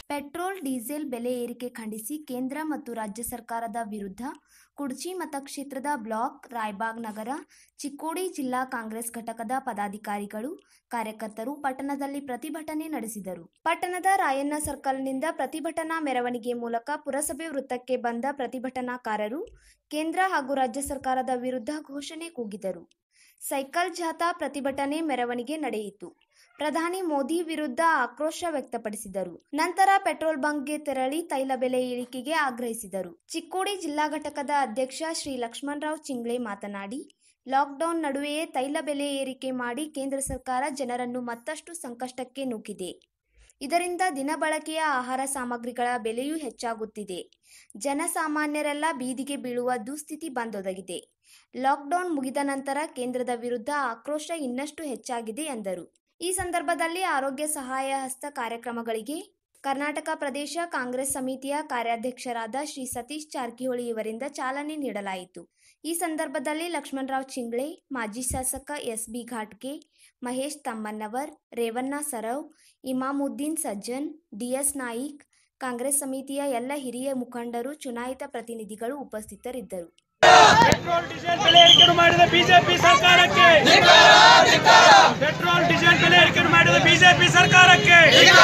petrol diesel ಬೆಲೆ ಏರಿಕೆ ಖಂಡಿಸಿ ಕೇಂದ್ರ ಮತ್ತು ರಾಜ್ಯ ಸರ್ಕಾರದ ವಿರುದ್ಧ ಕುಡ್ಚಿ ಮತಕ್ಷೇತ್ರದ ಬ್ಲಾಕ್ ರಾಯಬಾಗ್ ನಗರ ಚಿಕ್ಕೋಡಿ ಜಿಲ್ಲಾ ಕಾಂಗ್ರೆಸ್ ಘಟಕದ ಪದಾಧಿಕಾರಿಗಳು ಕಾರ್ಯಕರ್ತರು ಪಟ್ಟಣದಲ್ಲಿ ಪ್ರತಿಭಟನೆ ನಡೆಸಿದರು ಪಟ್ಟಣದ ರಾಯಣ್ಣ ಸರ್ಕಲ್ನಿಂದ ಪ್ರತಿಭಟನಾ ಮೆರವಣಿಗೆ ಮೂಲಕ ಪುರಸಭೆ ವೃತ್ತಕ್ಕೆ ಬಂದ ಪ್ರತಿಭಟನಾಕಾರರು ಕೇಂದ್ರ ಹಾಗೂ ರಾಜ್ಯ ಸರ್ಕಾರದ ವಿರುದ್ಧ ಘೋಷಣೆ ಕೂಗಿದರು ಸೈಕಲ್ ಜಾಥಾ ಪ್ರತಿಭಟನೆ ಮೆರವಣಿಗೆ ನಡೆಯಿತು ಪ್ರಧಾನಿ ಮೋದಿ ವಿರುದ್ಧ ಆಕ್ರೋಶ ವ್ಯಕ್ತಪಡಿಸಿದರು ನಂತರ ಪೆಟ್ರೋಲ್ ಬಂಕ್ಗೆ ತೆರಳಿ ತೈಲ ಬೆಲೆ ಇಳಿಕೆಗೆ ಆಗ್ರಹಿಸಿದರು ಚಿಕ್ಕೋಡಿ ಜಿಲ್ಲಾ ಘಟಕದ ಅಧ್ಯಕ್ಷ ಶ್ರೀ ಲಕ್ಷ್ಮಣರಾವ್ ಚಿಂಗ್ಳೆ ಮಾತನಾಡಿ ಲಾಕ್ಡೌನ್ ನಡುವೆಯೇ ತೈಲ ಬೆಲೆ ಏರಿಕೆ ಮಾಡಿ ಕೇಂದ್ರ ಸರ್ಕಾರ ಜನರನ್ನು ಮತ್ತಷ್ಟು ಸಂಕಷ್ಟಕ್ಕೆ ನೂಕಿದೆ ಇದರಿಂದ ದಿನಬಳಕೆಯ ಆಹಾರ ಸಾಮಗ್ರಿಗಳ ಬೆಲೆಯೂ ಹೆಚ್ಚಾಗುತ್ತಿದೆ ಜನಸಾಮಾನ್ಯರೆಲ್ಲ ಬೀದಿಗೆ ಬೀಳುವ ದುಸ್ಥಿತಿ ಬಂದೊದಗಿದೆ ಲಾಕ್ಡೌನ್ ಮುಗಿದ ನಂತರ ಕೇಂದ್ರದ ವಿರುದ್ಧ ಆಕ್ರೋಶ ಇನ್ನಷ್ಟು ಹೆಚ್ಚಾಗಿದೆ ಎಂದರು ಈ ಸಂದರ್ಭದಲ್ಲಿ ಆರೋಗ್ಯ ಸಹಾಯ ಹಸ್ತ ಕಾರ್ಯಕ್ರಮಗಳಿಗೆ ಕರ್ನಾಟಕ ಪ್ರದೇಶ ಕಾಂಗ್ರೆಸ್ ಸಮಿತಿಯ ಕಾರ್ಯಾಧ್ಯಕ್ಷರಾದ ಶ್ರೀ ಸತೀಶ್ ಜಾರಕಿಹೊಳಿ ಇವರಿಂದ ಚಾಲನೆ ನೀಡಲಾಯಿತು ಈ ಸಂದರ್ಭದಲ್ಲಿ ಲಕ್ಷ್ಮಣರಾವ್ ಚಿಂಗ್ಳೆ ಮಾಜಿ ಶಾಸಕ ಎಸ್ ಬಿ ಘಾಟ್ಗೆ ಮಹೇಶ್ ತಮ್ಮನ್ನವರ್ ರೇವಣ್ಣ ಸರವ್ ಇಮಾಮುದ್ದೀನ್ ಸಜ್ಜನ್ ಡಿಎಸ್ ನಾಯಿಕ್ ಕಾಂಗ್ರೆಸ್ ಸಮಿತಿಯ ಎಲ್ಲ ಹಿರಿಯ ಮುಖಂಡರು ಚುನಾಯಿತ ಪ್ರತಿನಿಧಿಗಳು ಉಪಸ್ಥಿತರಿದ್ದರು ಪೆಟ್ರೋಲ್ ಡೀಸೆಲ್ ಬೆಲೆ ಏರಿಕೆ ಮಾಡಿದ ಬಿಜೆಪಿ ಸರ್ಕಾರಕ್ಕೆ ಪೆಟ್ರೋಲ್ ಡೀಸೆಲ್ ಬೆಲೆ ಏರಿಕೆ ಮಾಡಿದ ಬಿಜೆಪಿ ಸರ್ಕಾರಕ್ಕೆ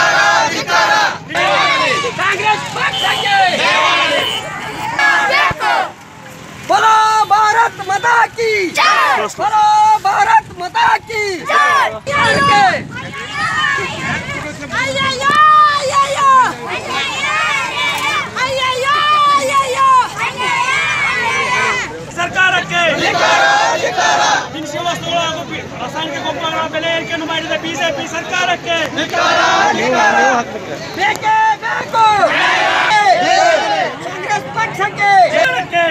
ಕಾಂಗ್ರೆಸ್ ಪಕ್ಷಕ್ಕೆ बोलो भारत माता की बोलो भारत माता की ಸರ್ಕಾರಕ್ಕೆ ದಿನಸಿ ವಸ್ತುಗಳು ಹಾಗೂ ಬಿ- ರಾಸಾಯನಿಕ ಗೊಬ್ಬರಗಳ ಬೆಲೆ ಏರಿಕೆಯನ್ನು ಮಾಡಿದ ಬಿಜೆಪಿ ಸರ್ಕಾರಕ್ಕೆ ಬೇಕೇ ಬೇಕು ಕಾಂಗ್ರೆಸ್ ಪಕ್ಷಕ್ಕೆ ಸರ್ಕಾರಕ್ಕೆ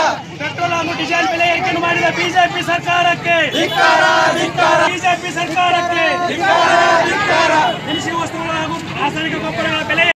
ಪೆಟ್ರೋಲ್ ಹಾಗೂ ಡೀಸೆಲ್ ಬೆಲೆ ಏರಿಕೆಯನ್ನು ಮಾಡಿದ ಬಿಜೆಪಿ ಸರ್ಕಾರಕ್ಕೆ ಬಿಜೆಪಿ ಸರ್ಕಾರ